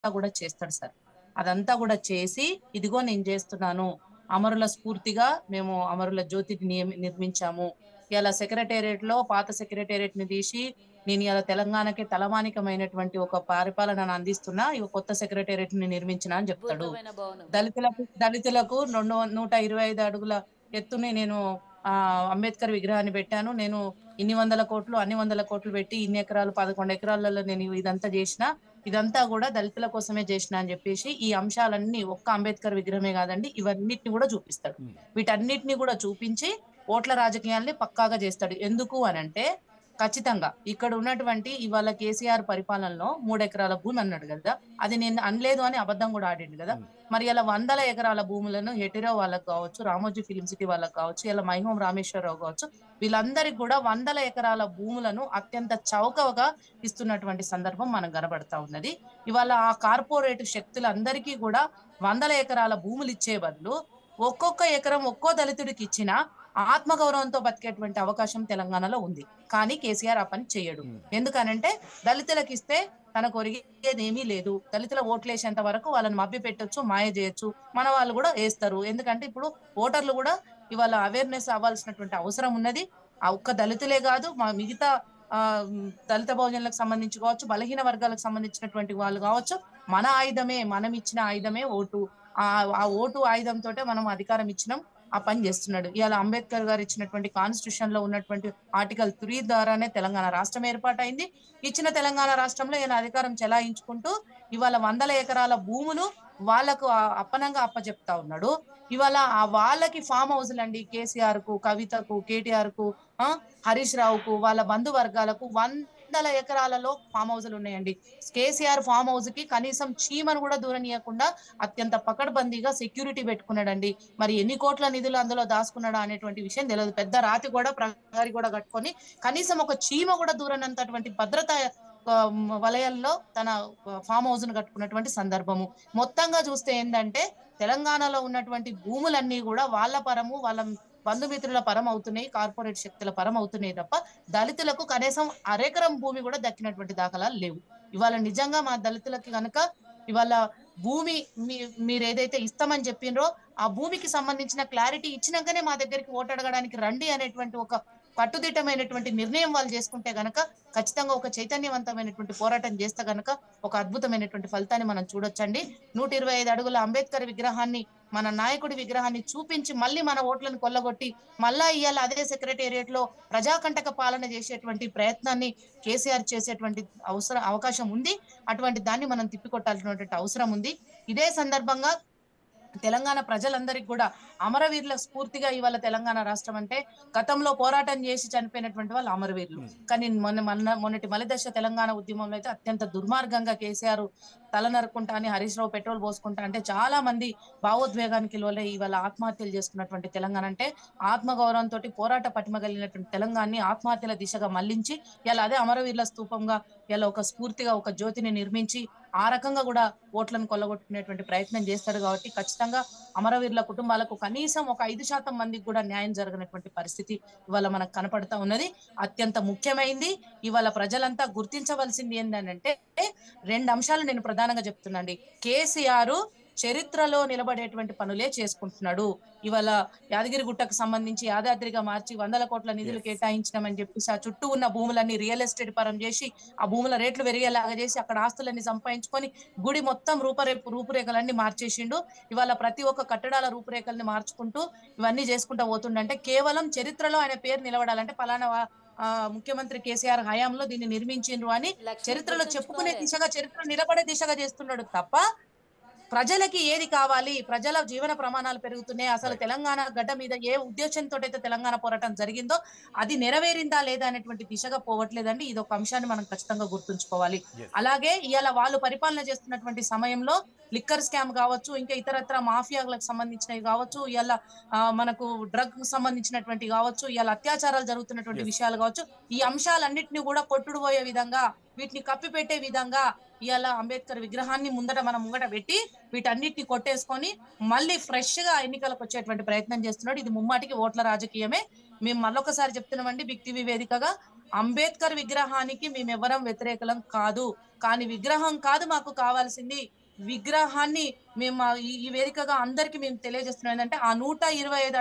కూడా చేస్తాడు సార్ అదంతా కూడా చేసి ఇదిగో నేను చేస్తున్నాను అమరుల స్ఫూర్తిగా మేము అమరుల జ్యోతిని నియమి- నిర్మించాము ఇలా సెక్రటేరియట్ లో పాత సెక్రటేరియట్ ని తీసి నేను ఇలా తెలంగాణకి తలమానికమైనటువంటి ఒక పరిపాలనను అందిస్తున్నా ఇక కొత్త సెక్రటేరియట్ ని నిర్మించిన అని చెప్తాడు అద్భుతమైన భవనం దళితులకు దళితులకు రెండు నూట ఇరవై ఐదు అడుగుల ఎత్తుని నేను ఆ అంబేద్కర్ విగ్రహాన్ని పెట్టాను నేను ఇన్ని వందల కోట్లు అన్ని వందల కోట్లు పెట్టి ఇన్ని ఎకరాలు పదకొండు ఎకరాలలో నేను ఇదంతా చేసిన ఇదంతా కూడా దళితుల కోసమే చేసిన అని చెప్పేసి ఈ అంశాలన్నీ ఒక్క అంబేద్కర్ విగ్రహమే కాదండి ఇవన్నిటిని కూడా చూపిస్తాడు Hmm. వీటన్నిటిని కూడా చూపించి ఓట్ల రాజకీయాల్ని పక్కాగా చేస్తాడు ఎందుకు అనంటే ఖచ్చితంగా ఇక్కడ ఉన్నటువంటి ఇవాళ కేసీఆర్ పరిపాలనలో మూడు ఎకరాల భూమి అన్నాడు కదా అది నేను అనలేదు అని అబద్ధం కూడా ఆడిండు కదా Hmm. మరి ఇలా వందల ఎకరాల భూములను హెటిరో వాళ్ళకి కావచ్చు రామోజీ ఫిలిం సిటీ వాళ్ళకి కావచ్చు ఇలా మైహోం రామేశ్వరరావు కావచ్చు వీళ్ళందరికీ కూడా వందల ఎకరాల భూములను అత్యంత చౌకగా ఇస్తున్నటువంటి సందర్భం మనకు కనబడతా ఉన్నది ఇవాళ ఆ కార్పొరేట్ శక్తులందరికీ కూడా వందల ఎకరాల భూములు ఇచ్చే బదులు ఒక్కొక్క ఎకరం ఒక్కో దళితుడికి ఇచ్చిన ఆత్మగౌరవంతో బతికేటువంటి అవకాశం తెలంగాణలో ఉంది కానీ కేసీఆర్ ఆ పని చేయడు Hmm. ఎందుకనంటే దళితులకు ఇస్తే తనకు ఒరిగేది ఏమీ లేదు దళితుల ఓట్లేసేంత వరకు వాళ్ళని మభ్య పెట్టొచ్చు మాయ చేయొచ్చు మన వాళ్ళు కూడా వేస్తారు ఎందుకంటే ఇప్పుడు ఓటర్లు కూడా ఇవాళ అవేర్నెస్ అవ్వాల్సినటువంటి అవసరం ఉన్నది ఆ ఒక్క దళితులే కాదు మా మిగతా ఆ ఉమ్, దళిత బహుజనులకు సంబంధించి కావచ్చు బలహీన వర్గాలకు సంబంధించినటువంటి వాళ్ళు కావచ్చు మన ఆయుధమే మనం ఇచ్చిన ఆయుధమే ఓటు ఆ ఆ ఓటు ఆయుధంతో మనం అధికారం ఇచ్చినాం ఆ పని చేస్తున్నాడు ఇవాళ అంబేద్కర్ గారు ఇచ్చినటువంటి కాన్స్టిట్యూషన్ లో ఉన్నటువంటి ఆర్టికల్ త్రీ ద్వారానే తెలంగాణ రాష్ట్రం ఏర్పాటైంది ఇచ్చిన తెలంగాణ రాష్ట్రంలో ఈయన అధికారం చెలాయించుకుంటూ ఇవాళ వందల ఎకరాల భూములు వాళ్ళకు ఆ- అప్పనంగా అప్పచెప్తా ఉన్నాడు ఇవాళ ఆ వాళ్ళకి ఫామ్ హౌస్లు అండి కేసీఆర్ కు కవితకు కేటీఆర్ కు ఆ, హరీష్ రావుకు వాళ్ళ బంధువర్గాలకు వందల ఎకరాలలో ఫామ్ హౌస్లు ఉన్నాయండి కేసీఆర్ ఫామ్ హౌస్ కి కనీసం చీమను కూడా దూరనీయకుండా అత్యంత పకడ్బందీగా సెక్యూరిటీ పెట్టుకున్నాడండి మరి ఎన్ని కోట్ల నిధులు అందులో దాచుకున్నాడా అనేటువంటి విషయం తెలియదు పెద్ద రాతి కూడా ప్రగారి కూడా కట్టుకొని కనీసం ఒక చీమ కూడా దూరనంతటువంటి భద్రత ఆ, వలయాల్లో తన ఫామ్ హౌస్ ను కట్టుకున్నటువంటి సందర్భము మొత్తంగా చూస్తే ఏంటంటే తెలంగాణలో ఉన్నటువంటి భూములన్నీ కూడా వాళ్ళ పరము వాళ్ళ బంధుమిత్రుల పరం అవుతున్నాయి కార్పొరేట్ శక్తుల పరం అవుతున్నాయి తప్ప దళితులకు కనీసం అరెకరం భూమి కూడా దక్కినటువంటి దాఖలాలు లేవు ఇవాళ నిజంగా మా దళితులకి కనుక ఇవాళ భూమి మీ- మీరు ఏదైతే ఇస్తామని చెప్పినరో ఆ భూమికి సంబంధించిన క్లారిటీ ఇచ్చినాకనే మా దగ్గరికి ఓటు అడగడానికి రండి అనేటువంటి ఒక కట్టుదిట్టమైనటువంటి నిర్ణయం వాళ్ళు చేసుకుంటే గనక ఖచ్చితంగా ఒక చైతన్యవంతమైనటువంటి పోరాటం చేస్తే గనక ఒక అద్భుతమైనటువంటి ఫలితాన్ని మనం చూడొచ్చండి నూట ఇరవై ఐదు అడుగుల అంబేద్కర్ విగ్రహాన్ని మన నాయకుడి విగ్రహాన్ని చూపించి మళ్ళీ మన ఓట్లను కొల్లగొట్టి మళ్ళా ఇవాళ అదే సెక్రటేరియట్ లో ప్రజాకంటక పాలన చేసేటువంటి ప్రయత్నాన్ని కేసీఆర్ చేసేటువంటి అవసరం అవకాశం ఉంది అటువంటి దాన్ని మనం తిప్పికొట్టాల్సినటువంటి అవసరం ఉంది ఇదే సందర్భంగా తెలంగాణ ప్రజలందరికీ కూడా అమరవీరుల స్ఫూర్తిగా ఇవాళ తెలంగాణ రాష్ట్రం అంటే గతంలో పోరాటం చేసి చనిపోయినటువంటి వాళ్ళు అమరవీరులు కానీ మొన్న మొన్న మొన్నటి మలిదశ తెలంగాణ ఉద్యమంలో అయితే అత్యంత దుర్మార్గంగా కేసీఆర్ తల నరుక్కుంటా అని హరీష్ రావు పెట్రోల్ పోసుకుంటా అంటే చాలా మంది భావోద్వేగానికి లోలై ఇవాళ ఆత్మహత్యలు చేసుకున్నటువంటి తెలంగాణ అంటే ఆత్మగౌరవంతో పోరాట పటిమ కలిగినటువంటి తెలంగాణని ఆత్మహత్యల దిశగా మళ్లించి ఇలా అదే అమరవీరుల స్తూపంగా ఇలా ఒక స్ఫూర్తిగా ఒక జ్యోతిని నిర్మించి ఆ రకంగా కూడా ఓట్లను కొల్లగొట్టుకునేటువంటి ప్రయత్నం చేస్తాడు కాబట్టి ఖచ్చితంగా అమరవీరుల కుటుంబాలకు కనీసం ఒక ఐదు శాతం మందికి కూడా న్యాయం జరగనటువంటి పరిస్థితి ఇవాళ మనకు కనపడతా ఉన్నది అత్యంత ముఖ్యమైంది ఇవాళ ప్రజలంతా గుర్తించవలసింది ఏంటంటే రెండు అంశాలు నేను ప్రధానంగా చెప్తున్నాండి కేసీఆర్ చరిత్రలో నిలబడేటువంటి పనులే చేసుకుంటున్నాడు ఇవాళ యాదగిరి గుట్టకు సంబంధించి యాదాద్రిగా మార్చి వందల కోట్ల నిధులు Yes. కేటాయించినామని చెప్పేసి ఆ చుట్టూ ఉన్న భూములన్నీ రియల్ ఎస్టేట్ పరం చేసి ఆ భూముల రేట్లు పెరిగేలాగా చేసి అక్కడ ఆస్తులన్నీ సంపాదించుకొని గుడి మొత్తం రూపరేపు రూపురేఖలన్నీ మార్చేసిండు ఇవాళ ప్రతి ఒక్క కట్టడాల రూపురేఖల్ని మార్చుకుంటూ ఇవన్నీ చేసుకుంటూ పోతుండంటే కేవలం చరిత్రలో ఆయన పేరు నిలబడాలంటే పలానా వా- ఆ, ముఖ్యమంత్రి కేసీఆర్ హయాంలో దీన్ని నిర్మించిండ్రు అని లక్ష్యం చరిత్రలో చెప్పుకునే గుర్తుంచుకోవాలి. దిశగా చరిత్ర నిలబడే దిశగా చేస్తున్నాడు తప్ప ప్రజలకి ఏది కావాలి ప్రజల జీవన ప్రమాణాలు పెరుగుతున్నాయి అసలు Right. తెలంగాణ గడ్డ మీద ఏ ఉద్దేశంతో అయితే తెలంగాణ పోరాటం జరిగిందో అది నెరవేరిందా లేదా అనేటువంటి దిశగా పోవట్లేదండి ఇది ఒక అంశాన్ని మనం ఖచ్చితంగా గుర్తుంచుకోవాలి Yes. అలాగే ఇవాళ వాళ్ళు పరిపాలన చేస్తున్నటువంటి సమయంలో లిక్కర్ స్కామ్ కావచ్చు ఇంకా ఇతరత్ర మాఫియాలకు సంబంధించినవి కావచ్చు ఇవాళ మనకు డ్రగ్ సంబంధించినటువంటి కావచ్చు ఇవాళ అత్యాచారాలు జరుగుతున్నటువంటి Yes. విషయాలు కావచ్చు ఈ అంశాలన్నింటినీ కూడా కొట్టుడు పోయే విధంగా వీటిని కప్పిపెట్టే విధంగా ఇవాళ అంబేద్కర్ విగ్రహాన్ని ముందట మనం ముంగట పెట్టి వీటన్నిటిని కొట్టేసుకొని మళ్ళీ ఫ్రెష్ గా ఎన్నికలకు వచ్చేటువంటి ప్రయత్నం చేస్తున్నాడు ఇది ముమ్మాటికి ఓట్ల రాజకీయమే మేము మళ్ళొకసారి చెప్తున్నామండి బిగ్ టీవీ వేదికగా అంబేద్కర్ విగ్రహానికి మేమెవరం వ్యతిరేకలం కాదు కానీ విగ్రహం కాదు మాకు కావాల్సింది విగ్రహాన్ని మేము ఆ- ఈ ఈ వేదికగా అందరికి మేము తెలియజేస్తున్నాం ఏంటంటే ఆ నూట ఇరవై ఐదు